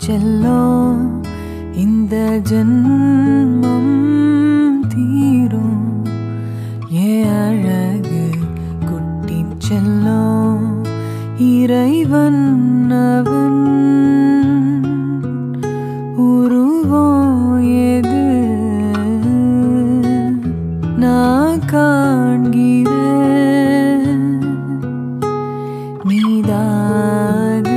செல்லும் இந்த ஜென்மம் தீரும் ஏ அழகு குட்டி செல்லும் இறைவன் அவன் உருவம் எது நான் காண்கிறேன் நீதாது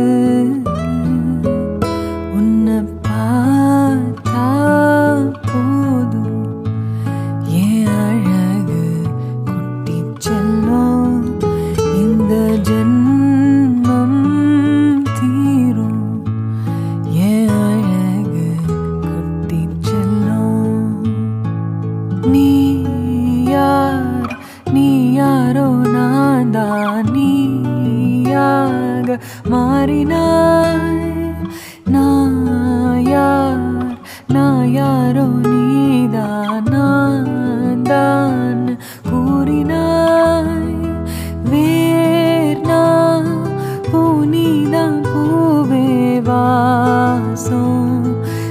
உன்னை பார்த்தா போதும் ஏன் அழகு குட்டி செல்லும் இந்த ஜென்மம் தீரும் ஏன் அழகு குட்டி செல்லும் நீ யார் நீ யாரோ நான் தான் நீயாக மாறினாய் நான் யார் நான் யாரோ நீதான் நான் தான் கூறினாய் வேர் நான் பூனிதான் பூவே வாசம்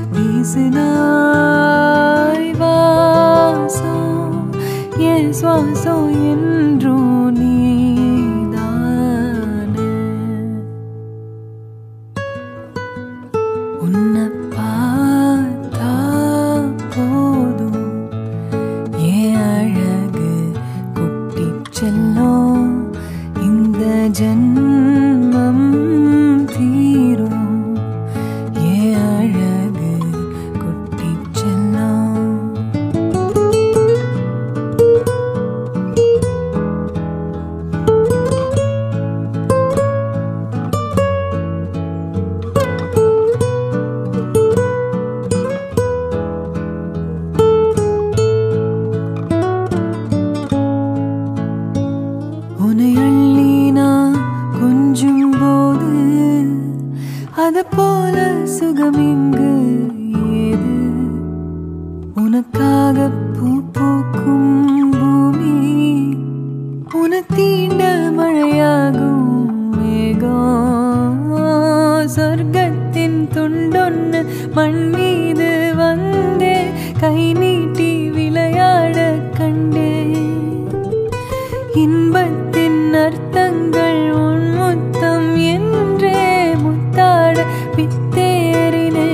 வீசினாய் வாசம் என் சுவாசம் என்றும் நீதானே உன்னை பார்த்தா போதும் ஏன் அழகு குட்டி செல்லும் இந்த ஜென்மம் தீரும் ஏன் அழகு குட்டி செல்லும் உன்னை அள்ளி நான் கொஞ்சும் போது அது போல சுகம் இங்கு ஏது உனக்காக பூ பூக்கும் பூமி உன தீண்ட மழையாகும் மேகம் சொர்க்கத்தின் துண்டொன்னு மண் மீது வந்தே கை நீட்டி விளையாட கண்டேன் இன்பத்தின் அர்த்தங்கள் உன் முத்தம் என்றே முத்தாட பித்தேறினே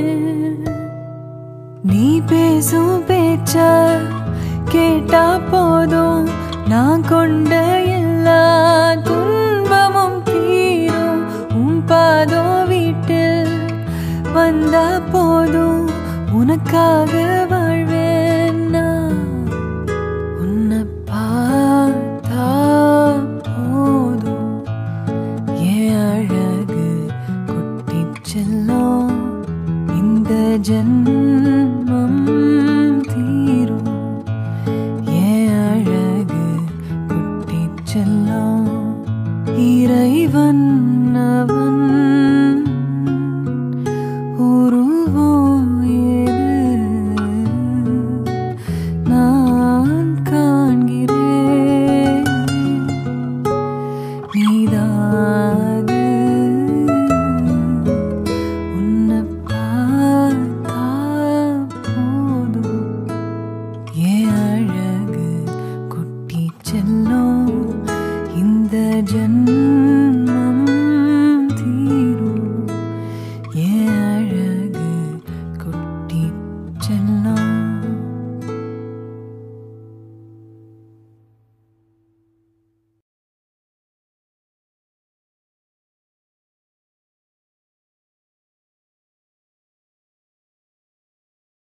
நீ பேசும் பேச்ச கேட்டா போதும் நான் கொண்ட எல்லா துன்பமும் தீரும் உன் பாதோ வீட்டில் வந்தா போதும் உனக்காக வாழ்வேன் நான் உன்னை பார்த்தா போதும் ஏன் அழகு குட்டி செல்லும் இந்த ஜென்ம